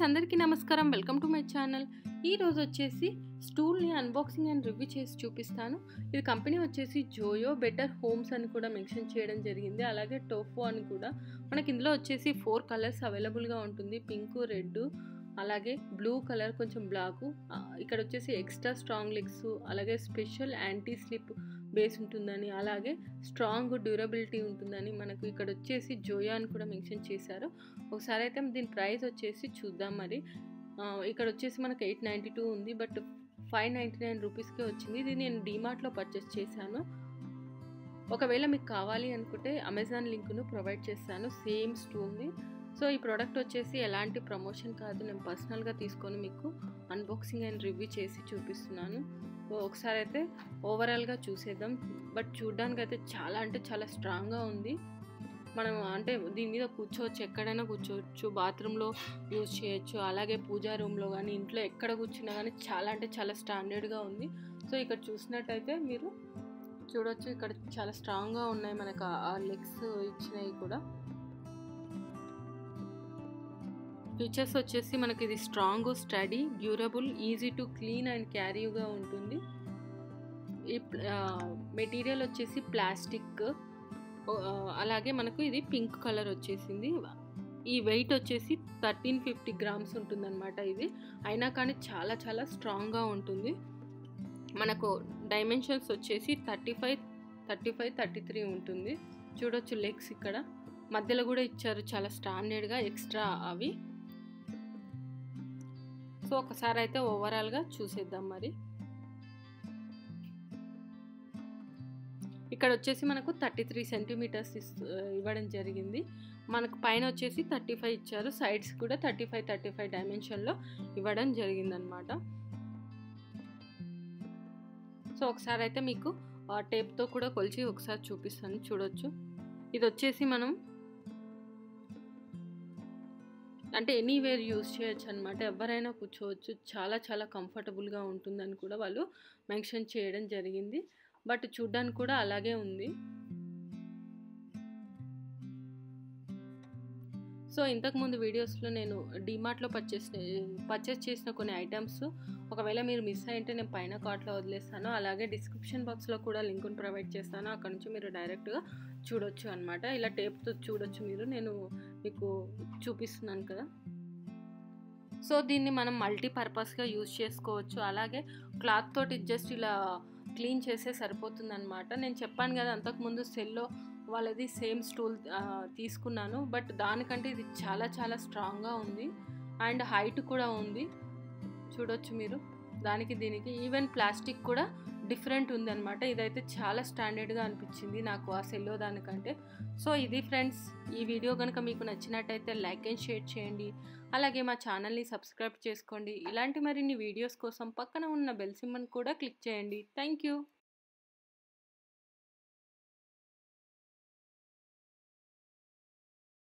అందరికీ నమస్కారం welcome to my channel ఈ రోజు వచ్చేసి స్టూల్ని అన్బాక్సింగ్ అండ్ రివ్యూ చేసి చూపిస్తాను ఇది కంపెనీ వచ్చేసి జోయో బెటర్ హోమ్స్ అని కూడా మెన్షన్ చేయడం జరిగింది అలాగే టోఫో అని కూడా మనకి ఇందులో వచ్చేసి ఫోర్ కలర్స్ అవైలబుల్గా ఉంటుంది పింక్ రెడ్ అలాగే బ్లూ కలర్ కొంచెం బ్లాకు ఇక్కడ వచ్చేసి ఎక్స్ట్రా స్ట్రాంగ్ లెగ్స్ అలాగే స్పెషల్ యాంటీ స్లిప్ బేస్ ఉంటుందని అలాగే స్ట్రాంగ్ డ్యూరబిలిటీ ఉంటుందని మనకు ఇక్కడ వచ్చేసి జోయా అని కూడా మెన్షన్ చేశారు ఒకసారి అయితే దీని ప్రైస్ వచ్చేసి చూద్దాం మరి ఆ, ఇక్కడ వచ్చేసి మనకు ఎయిట్ నైంటీ టూ ఉంది బట్ ఫైవ్ నైంటీ నైన్ రూపీస్కే వచ్చింది ఇది నేను డీమార్ట్లో పర్చేస్ చేశాను ఒకవేళ మీకు కావాలి అనుకుంటే అమెజాన్ లింక్ను ప్రొవైడ్ చేస్తాను సేమ్ స్టూల్ని సో ఈ ప్రోడక్ట్ వచ్చేసి ఎలాంటి ప్రమోషన్ కాదు నేను పర్సనల్గా తీసుకొని మీకు అన్బాక్సింగ్ అండ్ రివ్యూ చేసి చూపిస్తున్నాను సో ఒకసారి అయితే ఓవరాల్గా చూసేద్దాం బట్ చూడ్డానికి అయితే చాలా అంటే చాలా స్ట్రాంగ్గా ఉంది మనం అంటే దీని మీద కూర్చోవచ్చు ఎక్కడైనా కూర్చోవచ్చు బాత్రూంలో యూజ్ చేయొచ్చు అలాగే పూజా రూమ్లో కానీ ఇంట్లో ఎక్కడ కూర్చున్నా కానీ చాలా అంటే చాలా స్టాండర్డ్గా ఉంది సో ఇక్కడ చూసినట్టయితే మీరు చూడొచ్చు ఇక్కడ చాలా స్ట్రాంగ్గా ఉన్నాయి మనకు ఆ లెగ్స్ ఇచ్చినవి కూడా ఫీచర్స్ వచ్చేసి మనకి ఇది strong sturdy durable easy to clean and క్యారీగా ఉంటుంది ఈ మెటీరియల్ వచ్చేసి ప్లాస్టిక్ అలాగే మనకు ఇది పింక్ కలర్ వచ్చేసింది ఈ వెయిట్ వచ్చేసి థర్టీన్ ఫిఫ్టీ గ్రామ్స్ ఉంటుందన్నమాట ఇది అయినా కానీ చాలా చాలా స్ట్రాంగ్గా ఉంటుంది మనకు డైమెన్షన్స్ వచ్చేసి thirty five thirty five thirty three ఉంటుంది చూడొచ్చు లెగ్స్ ఇక్కడ మధ్యలో కూడా ఇచ్చారు చాలా స్టాండర్డ్గా ఎక్స్ట్రా అవి సో ఒకసారి అయితే ఓవరాల్గా చూసేద్దాం మరి ఇక్కడ వచ్చేసి మనకు థర్టీ త్రీ సెంటీమీటర్స్ ఇవ్వడం జరిగింది మనకు పైన వచ్చేసి థర్టీ ఫైవ్ ఇచ్చారు సైడ్స్ కూడా థర్టీ ఫైవ్ థర్టీ ఫైవ్ డైమెన్షన్లో ఇవ్వడం జరిగిందనమాట సో ఒకసారి అయితే మీకు టేప్తో కూడా కొలిచి ఒకసారి చూపిస్తాను చూడొచ్చు ఇది వచ్చేసి మనం అంటే ఎనీవేర్ యూజ్ చేయొచ్చు అనమాట ఎవరైనా కూర్చోవచ్చు చాలా చాలా కంఫర్టబుల్గా ఉంటుందని కూడా వాళ్ళు మెన్షన్ చేయడం జరిగింది బట్ చూడ్డానికి కూడా అలాగే ఉంది సో ఇంతకుముందు వీడియోస్లో నేను డిమార్ట్లో పర్చేస్ పర్చేస్ చేసిన కొన్ని ఐటమ్స్ ఒకవేళ మీరు మిస్ అయింటే నేను పైన కార్ట్లో వదిలేస్తాను అలాగే డిస్క్రిప్షన్ బాక్స్లో కూడా లింకును ప్రొవైడ్ చేస్తాను అక్కడ నుంచి మీరు డైరెక్ట్గా చూడొచ్చు అనమాట ఇలా టేప్తో చూడొచ్చు మీరు నేను మీకు చూపిస్తున్నాను కదా సో దీన్ని మనం మల్టీపర్పస్గా యూజ్ చేసుకోవచ్చు అలాగే క్లాత్ తోటి జస్ట్ ఇలా క్లీన్ చేసే సరిపోతుందన్నమాట నేను చెప్పాను కదా అంతకుముందు సెల్లో వాళ్ళది సేమ్ స్టూల్ తీసుకున్నాను బట్ దానికంటే ఇది చాలా చాలా స్ట్రాంగ్గా ఉంది అండ్ హైట్ కూడా ఉంది చూడొచ్చు మీరు దానికి దీనికి ఈవెన్ ప్లాస్టిక్ కూడా డిఫరెంట్ ఉందన్నమాట ఇదైతే చాలా స్టాండర్డ్గా అనిపించింది నాకు ఆ సెల్లో దానికంటే సో ఇది ఫ్రెండ్స్ ఈ వీడియో కనుక మీకు నచ్చినట్టయితే లైక్ అండ్ షేర్ చేయండి అలాగే మా ఛానల్ని సబ్స్క్రైబ్ చేసుకోండి ఇలాంటి మరిన్ని వీడియోస్ కోసం పక్కన ఉన్న బెల్ సింబల్ కూడా క్లిక్ చేయండి థ్యాంక్ యూ